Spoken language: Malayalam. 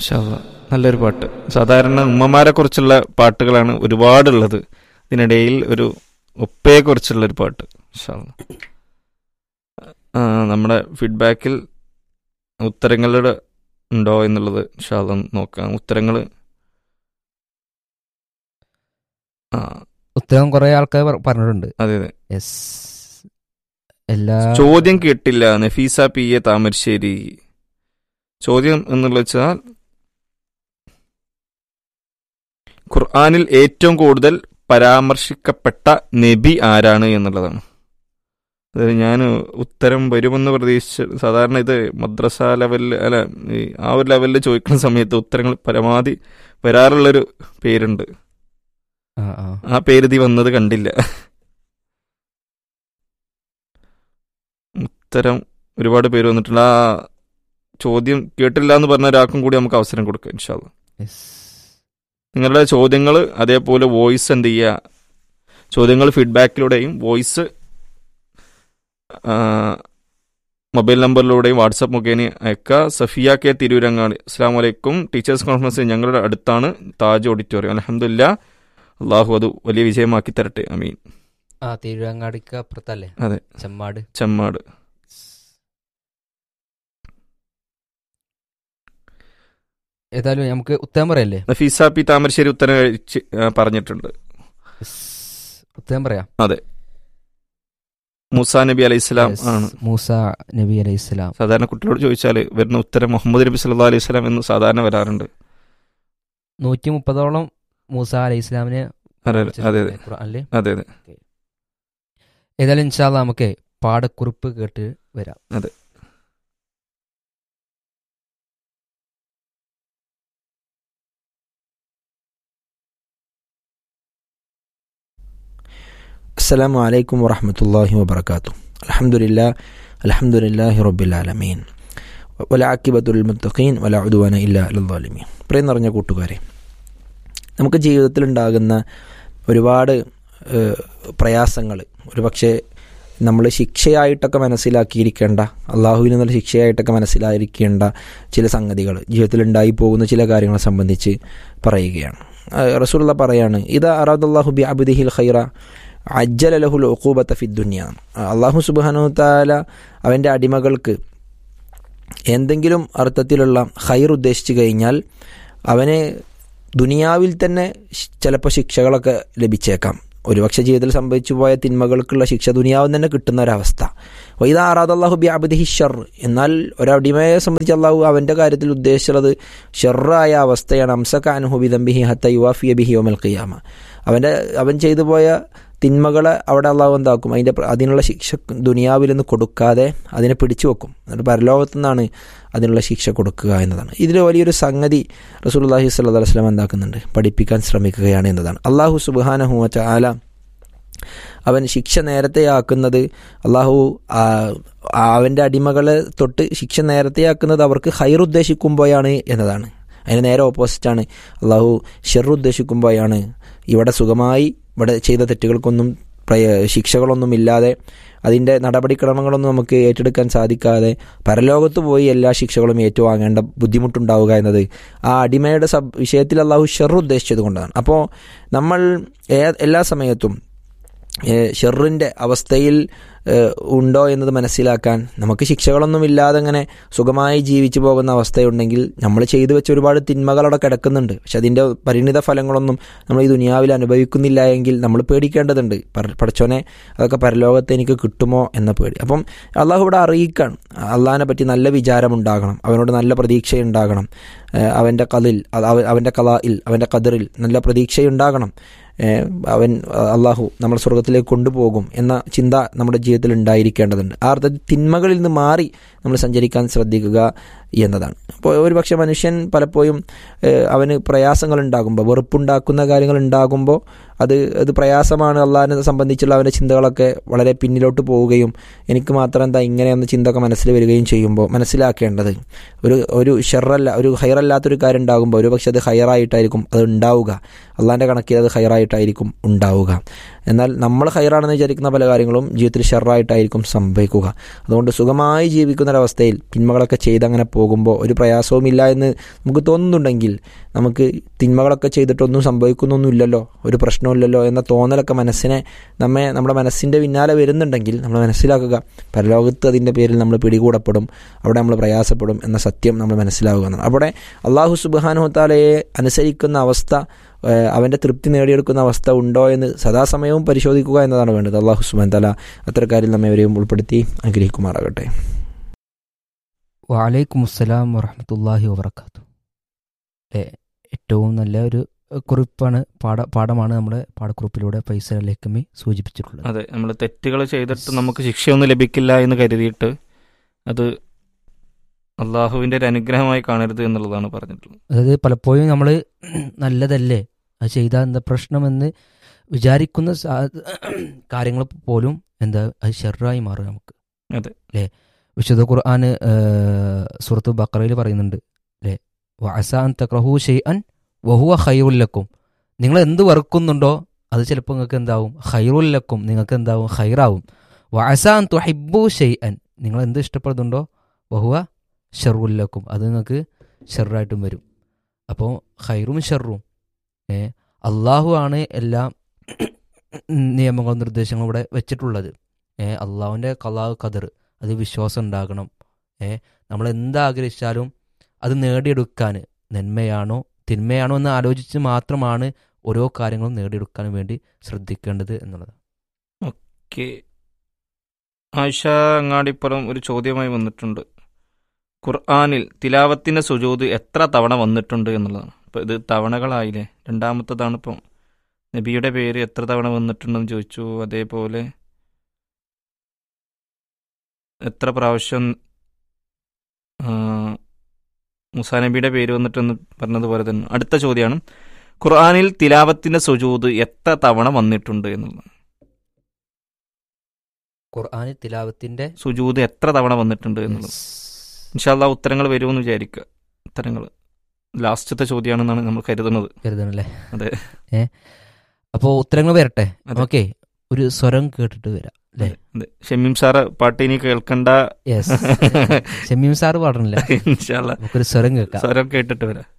മാഷാ അല്ലാ. നല്ലൊരു പാട്ട് സാധാരണ ഉമ്മമാരെ കുറിച്ചുള്ള പാട്ടുകളാണ് ഒരുപാടുള്ളത് ഇതിനിടയിൽ ഒരു ഒപ്പയെ കുറിച്ചുള്ള ഒരു പാട്ട് മാഷാ അല്ലാ. ആ, നമ്മുടെ ഫീഡ്ബാക്കിൽ ഉത്തരങ്ങളുടെ ഉണ്ടോ എന്നുള്ളത് മാഷാ അല്ലാ നോക്കാം ഉത്തരങ്ങൾ ആ ഉത്തരം കുറെ ആൾക്കാർ പറ- പറഞ്ഞിട്ടുണ്ട് അതെ അതെ യെസ് എല്ലാ ചോദ്യം കേട്ടില്ല നഫീസ പി എ താമരശ്ശേരി ചോദ്യം എന്നുള്ള വെച്ചാൽ ഖുർആനിൽ ഏറ്റവും കൂടുതൽ പരാമർശിക്കപ്പെട്ട നബി ആരാണ് എന്നുള്ളതാണ് അതായത് ഞാൻ ഉത്തരം വരുമെന്ന് പ്രതീക്ഷിച്ച് സാധാരണ ഇത് മദ്രസ ലെവലിൽ അല്ല ഈ ആ ഒരു ലെവലിൽ ചോദിക്കുന്ന സമയത്ത് ഉത്തരങ്ങൾ പരമാവധി വരാറുള്ളൊരു പേരുണ്ട് ആ, ആ. ആ പേര് തീ വന്നത് കണ്ടില്ല ഉത്തരം ഒരുപാട് പേര് വന്നിട്ടുണ്ട് ആ ചോദ്യം കേട്ടില്ല എന്ന് പറഞ്ഞ ഒരാൾക്കും കൂടി നമുക്ക് അവസരം കൊടുക്കാം ഇൻഷാല്ല യെസ് നിങ്ങളുടെ ചോദ്യങ്ങൾ അതേപോലെ വോയിസ് എന്ത് ചെയ്യുക ചോദ്യങ്ങൾ ഫീഡ്ബാക്കിലൂടെയും വോയിസ് മൊബൈൽ നമ്പറിലൂടെയും വാട്സപ്പ് മുഖേന അയക്കുക സഫിയ കെ തിരൂരങ്ങാടി അസ്സാം വലൈക്കും ടീച്ചേഴ്സ് കോൺഫറൻസ് ഞങ്ങളുടെ അടുത്താണ് താജ് ഓഡിറ്റോറിയം അലഹമില്ല അള്ളാഹു അത് വലിയ വിജയമാക്കി തരട്ടെ അമീൻ ആ തിരുവങ്ങാടിക്ക് അപ്പുറത്തല്ലേ അതെ ചെമ്മാട് ചെമ്മാട് ഏതായാലും നമുക്ക് ഉത്തരം പറയല്ലേ നഫീസ പി താമരശ്ശേരി ഉത്തരം കഴിച്ച് ആ, പറഞ്ഞിട്ടുണ്ട് യെസ്. ഉത്തരം പറയാം മൂസാ നബി അലൈഹി സ്വലാം യെസ്. ആണ് മൂസ നബി അലൈഹി സ്വലാം സാധാരണ കുട്ടികളോട് ചോദിച്ചാൽ വരുന്ന ഉത്തരം മുഹമ്മദ് നബി സല്ലാ അലൈഹി സ്വലാം എന്ന് സാധാരണ വരാറുണ്ട് നൂറ്റി മുപ്പതോളം മൂസ അലൈഹി ഇസ്ലാമിനെ അതെ അതെ അതെ അല്ലേ അതെ അതെ ഏതായാലും ഇൻഷാല്ല നമുക്ക് പാടക്കുറിപ്പ് കേട്ട് വരാം അതെ. السلام عليكم ورحمة الله وبركاته الحمد لله الحمد لله رب العالمين والعاقبة للمتقين ولا عدوان إلا على الظالمين പ്രിയം നിറഞ്ഞ കൂട്ടുകാരെ നമുക്ക് ജീവിതത്തിൽ ഉണ്ടാകുന്ന ഒരുപാട് പ്രയാസങ്ങൾ ഒരുപക്ഷെ നമ്മൾ ശിക്ഷയായിട്ടൊക്കെ മനസ്സിലാക്കിയിരിക്കേണ്ട അള്ളാഹുവിൽ നിന്നുള്ള ശിക്ഷയായിട്ടൊക്കെ മനസ്സിലായിരിക്കേണ്ട ചില സംഗതികൾ ജീവിതത്തിൽ ഉണ്ടായി പോകുന്ന ചില കാര്യങ്ങളെ സംബന്ധിച്ച് പറയുകയാണ് റസൂലുള്ള പറയാണ് ഇത് അറാദുല്ലാഹു ബി അബുദിഹിൽ ഖൈറ അജ്ജല ലഹുൽ ഒക്കൂബത്ത ഫിദ്ദുന്യ അള്ളാഹു സുബാനു താല അവൻ്റെ അടിമകൾക്ക് എന്തെങ്കിലും അർത്ഥത്തിലുള്ള ഹൈർ ഉദ്ദേശിച്ചു കഴിഞ്ഞാൽ അവന് ദുനിയാവിൽ തന്നെ ചിലപ്പോൾ ശിക്ഷകളൊക്കെ ലഭിച്ചേക്കാം ഒരുപക്ഷെ ജീവിതത്തിൽ സംഭവിച്ചു പോയ തിന്മകൾക്കുള്ള ശിക്ഷ ദുനിയാവിൽ തന്നെ കിട്ടുന്ന ഒരവസ്ഥ വൈദ ആറാദ് അള്ളാഹു ബി അബദിഹി ഷർ എന്നാൽ ഒരടിമയെ സംബന്ധിച്ച് അള്ളാഹു അവൻ്റെ കാര്യത്തിൽ ഉദ്ദേശിച്ചുള്ളത് ഷെറായ അവസ്ഥയാണ് അംസക അനുഹുബി ദംബിഹി ഹത്ത യുവാഫിയ ബിഹി ഒമൽ ഖിയാമ അവൻ്റെ അവൻ ചെയ്തു പോയ തിന്മകളെ അവിടെ അള്ളാഹു എന്താക്കും അതിൻ്റെ അതിനുള്ള ശിക്ഷ ദുനിയാവിൽ നിന്ന് കൊടുക്കാതെ അതിനെ പിടിച്ചു വെക്കും എന്നിട്ട് പരലോകത്തു നിന്നാണ് അതിനുള്ള ശിക്ഷ കൊടുക്കുക എന്നതാണ് ഇതിൽ വലിയൊരു സംഗതി റസൂലുള്ളാഹി സ്വല്ലല്ലാഹു അലൈഹി വസല്ലം എന്താക്കുന്നുണ്ട് പഠിപ്പിക്കാൻ ശ്രമിക്കുകയാണ് എന്നതാണ് അള്ളാഹു സുബ്ഹാനഹു വ തആല അവൻ ശിക്ഷ നേരത്തെയാക്കുന്നത് അള്ളാഹു അവൻ്റെ അടിമകളെ തൊട്ട് ശിക്ഷ നേരത്തെയാക്കുന്നത് അവർക്ക് ഹൈർ ഉദ്ദേശിക്കുമ്പോഴാണ് എന്നതാണ് അതിന് നേരെ ഓപ്പോസിറ്റാണ് അള്ളാഹു ഷെർ ഉദ്ദേശിക്കുമ്പോഴാണ് ഇവിടെ സുഖമായി ഇവിടെ ചെയ്ത തെറ്റുകൾക്കൊന്നും പ്രയ ശിക്ഷകളൊന്നും ഇല്ലാതെ അതിൻ്റെ നടപടിക്രമങ്ങളൊന്നും നമുക്ക് ഏറ്റെടുക്കാൻ സാധിക്കാതെ പരലോകത്ത് പോയി എല്ലാ ശിക്ഷകളും ഏറ്റുവാങ്ങേണ്ട ബുദ്ധിമുട്ടുണ്ടാവുക എന്നത് ആ അടിമയുടെ സബ് വിഷയത്തിൽ അള്ളാഹു ഷെർ ഉദ്ദേശിച്ചത് കൊണ്ടാണ് അപ്പോൾ നമ്മൾ എല്ലാ സമയത്തും ഷെറിൻ്റെ അവസ്ഥയിൽ ഉണ്ടോ എന്നത് മനസ്സിലാക്കാൻ നമുക്ക് ശിക്ഷകളൊന്നും ഇല്ലാതെ അങ്ങനെ സുഖമായി ജീവിച്ചു പോകുന്ന അവസ്ഥയുണ്ടെങ്കിൽ നമ്മൾ ചെയ്തു വെച്ച ഒരുപാട് തിന്മകൾ അവിടെ കിടക്കുന്നുണ്ട് പക്ഷെ അതിൻ്റെ പരിണിത ഫലങ്ങളൊന്നും നമ്മൾ ഈ ദുനിയാവിൽ അനുഭവിക്കുന്നില്ല എങ്കിൽ നമ്മൾ പേടിക്കേണ്ടതുണ്ട് പഠിച്ചോനെ അതൊക്കെ പരലോകത്ത് എനിക്ക് കിട്ടുമോ എന്ന പേടി അപ്പം അള്ളാഹു ഇവിടെ അറിയിക്കണം അള്ളാഹിനെ പറ്റി നല്ല വിചാരം ഉണ്ടാകണം അവനോട് നല്ല പ്രതീക്ഷ ഉണ്ടാകണം അവൻ്റെ കതിൽ അവൻ്റെ കലായിൽ അവൻ്റെ കതിറിൽ നല്ല പ്രതീക്ഷയുണ്ടാകണം അവൻ അള്ളാഹു നമ്മൾ സ്വർഗത്തിലേക്ക് കൊണ്ടുപോകും എന്ന ചിന്ത നമ്മുടെ ജീവിതത്തിൽ ഉണ്ടായിരിക്കേണ്ടതുണ്ട് ആ അർത്ഥത്തിൽ തിന്മകളിൽ നിന്ന് മാറി നമ്മൾ സഞ്ചരിക്കാൻ ശ്രദ്ധിക്കുക എന്നതാണ് അപ്പോൾ ഒരുപക്ഷെ മനുഷ്യൻ പലപ്പോഴും അവന് പ്രയാസങ്ങൾ ഉണ്ടാകുമ്പോൾ വെറുപ്പുണ്ടാക്കുന്ന കാര്യങ്ങൾ ഉണ്ടാകുമ്പോൾ അത് അത് പ്രയാസമാണ് അള്ളാഹിനെ സംബന്ധിച്ചുള്ള അവൻ്റെ ചിന്തകളൊക്കെ വളരെ പിന്നിലോട്ട് പോവുകയും എനിക്ക് മാത്രം എന്താ ഇങ്ങനെയെന്ന ചിന്തയൊക്കെ മനസ്സിൽ വരികയും ചെയ്യുമ്പോൾ മനസ്സിലാക്കേണ്ടത് ഒരു ഒരു ഷെറല്ല ഒരു ഹൈറല്ലാത്തൊരു കാര്യം ഉണ്ടാകുമ്പോൾ ഒരു പക്ഷെ അത് ഹൈറായിട്ടായിരിക്കും അത് ഉണ്ടാവുക അള്ളാഹിൻ്റെ കണക്കിൽ അത് ഹൈറായിട്ടായിരിക്കും ഉണ്ടാവുക എന്നാൽ നമ്മൾ ഹൈറാണെന്ന് വിചാരിക്കുന്ന പല കാര്യങ്ങളും ജീവിതത്തിൽ ഷെറായിട്ടായിരിക്കും സംഭവിക്കുക അതുകൊണ്ട് സുഖമായി ജീവിക്കുന്ന ഒരവസ്ഥയിൽ തിന്മകളൊക്കെ ചെയ്ത് അങ്ങനെ പോകുക പോകുമ്പോൾ ഒരു പ്രയാസവും ഇല്ല എന്ന് നമുക്ക് തോന്നുന്നുണ്ടെങ്കിൽ നമുക്ക് തിന്മകളൊക്കെ ചെയ്തിട്ടൊന്നും സംഭവിക്കുന്നൊന്നുമില്ലല്ലോ ഒരു പ്രശ്നമില്ലല്ലോ എന്ന തോന്നലൊക്കെ മനസ്സിനെ നമ്മെ നമ്മുടെ മനസ്സിൻ്റെ പിന്നാലെ വരുന്നുണ്ടെങ്കിൽ നമ്മൾ മനസ്സിലാക്കുക പരലോകത്ത് അതിൻ്റെ പേരിൽ നമ്മൾ പിടികൂടപ്പെടും അവിടെ നമ്മൾ പ്രയാസപ്പെടും എന്ന സത്യം നമ്മൾ മനസ്സിലാവുക എന്നാണ് അവിടെ അള്ളാഹു സുബാനുഹത്താലയെ അനുസരിക്കുന്ന അവസ്ഥ ഏഹ് അവൻ്റെ തൃപ്തി നേടിയെടുക്കുന്ന അവസ്ഥ ഉണ്ടോ എന്ന് സദാസമയവും പരിശോധിക്കുക എന്നതാണ് വേണ്ടത് അള്ളാഹു സുബാൻ തല അത്തരക്കാരിൽ നമ്മെ വരെയും ഉൾപ്പെടുത്തി അനുഗ്രഹിക്കുമാറാകട്ടെ വാലൈക്കും അസ്സലാം വറഹമത്തല്ലാഹി വബർക്കാത്തു അല്ലേ ഏറ്റവും നല്ല ഒരു എഹ്, കുറിപ്പാണ് പാഠ പാഠമാണ് നമ്മുടെ പാഠക്കുറിപ്പിലൂടെ ഫൈസൽ ലേക്കമി സൂചിപ്പിച്ചിട്ടുള്ളത് അതെ നമ്മൾ തെറ്റുകൾ ചെയ്തിട്ട് നമുക്ക് ശിക്ഷയൊന്നും ലഭിക്കില്ല എന്ന് കരുതിയിട്ട് അത് അള്ളാഹുവിൻ്റെ ഒരു അനുഗ്രഹമായി കാണരുത് എന്നുള്ളതാണ് പറഞ്ഞിട്ടുള്ളത് അതായത് പലപ്പോഴും നമ്മൾ നല്ലതല്ലേ അത് ചെയ്താൽ എന്താ പ്രശ്നമെന്ന് വിചാരിക്കുന്ന കാര്യങ്ങൾ പോലും എന്താ അത് ഷെറായി മാറും നമുക്ക് അതെ. അല്ലേ വിശുദ്ധ ഖുർആൻ സുഹൃത്ത് ബക്കറയിൽ പറയുന്നുണ്ട് അല്ലേ വഅസാൻ തക്രഹു ഷെയ്അൻ വഹുവ ഖൈറുല്ലക്കും നിങ്ങൾ എന്ത് വെറുക്കുന്നുണ്ടോ അത് ചിലപ്പോൾ നിങ്ങൾക്ക് എന്താവും ഖൈറുല്ലക്കും നിങ്ങൾക്ക് എന്താവും ഖൈറാവും വഅസാൻ തുഹിബ്ബു ഷെയ്അൻ നിങ്ങൾ എന്ത് ഇഷ്ടപ്പെടുന്നുണ്ടോ വഹുവ ഷെറുല്ലക്കും അത് നിങ്ങൾക്ക് ഷെറായിട്ടും വരും അപ്പോൾ ഖൈറും ഷെറും ഏ അള്ളാഹു ആണ് എല്ലാ നിയമങ്ങളും നിർദ്ദേശങ്ങളും ഇവിടെ വെച്ചിട്ടുള്ളത് ഏ അള്ളാഹുവിൻ്റെ കലാഹ് കദർ അത് വിശ്വാസം ഉണ്ടാകണം ഏ നമ്മൾ എന്താഗ്രഹിച്ചാലും അത് നേടിയെടുക്കാൻ നന്മയാണോ തിന്മയാണോ എന്ന് ആലോചിച്ച് മാത്രമാണ് ഓരോ കാര്യങ്ങളും നേടിയെടുക്കാൻ വേണ്ടി ശ്രദ്ധിക്കേണ്ടത് എന്നുള്ളത് ഓക്കെ ആയിഷ അങ്ങാടിപ്പുറം ഒരു ചോദ്യമായി വന്നിട്ടുണ്ട് ഖുർആാനിൽ തിലാവത്തിൻ്റെ സുജൂത് എത്ര തവണ വന്നിട്ടുണ്ട് എന്നുള്ളതാണ് ഇപ്പോൾ ഇത് തവണകളായില്ലേ രണ്ടാമത്തതാണ് ഇപ്പം നബിയുടെ പേര് എത്ര തവണ വന്നിട്ടുണ്ടെന്ന് ചോദിച്ചു അതേപോലെ എത്ര പ്രാവശ്യം ആ, മുസാ നബിയുടെ പേര് വന്നിട്ടെന്ന് പറഞ്ഞതുപോലെ തന്നെ അടുത്ത ചോദ്യമാണ് ഖുർആാനിൽ തിലാവത്തിൻ്റെ സുജൂത് എത്ര തവണ വന്നിട്ടുണ്ട് എന്നുള്ളത് ഖുർആൻ തിലാവത്തിന്റെ സുജൂത് എത്ര തവണ വന്നിട്ടുണ്ട് എന്നുള്ളത് ഇൻഷാല്ല ഉത്തരങ്ങൾ വരുമെന്ന് വിചാരിക്കുക ഉത്തരങ്ങൾ ലാസ്റ്റത്തെ ചോദ്യമാണെന്നാണ് നമ്മൾ കരുതുന്നത് കരുതണല്ലേ അതെ. ഏ അപ്പോൾ ഉത്തരങ്ങൾ വരട്ടെ അതെ. ഓക്കെ ഒരു സ്വരം കേട്ടിട്ട് വരാം അല്ലേ അതെ ഷമീം സാറ് പാട്ട് ഇനി കേൾക്കണ്ട യെസ് ഷമീം സാറ് പാടണില്ല ഇൻഷാല്ല നമുക്കൊരു സ്വരം കേൾക്കാം സ്വരം കേട്ടിട്ട് വരാം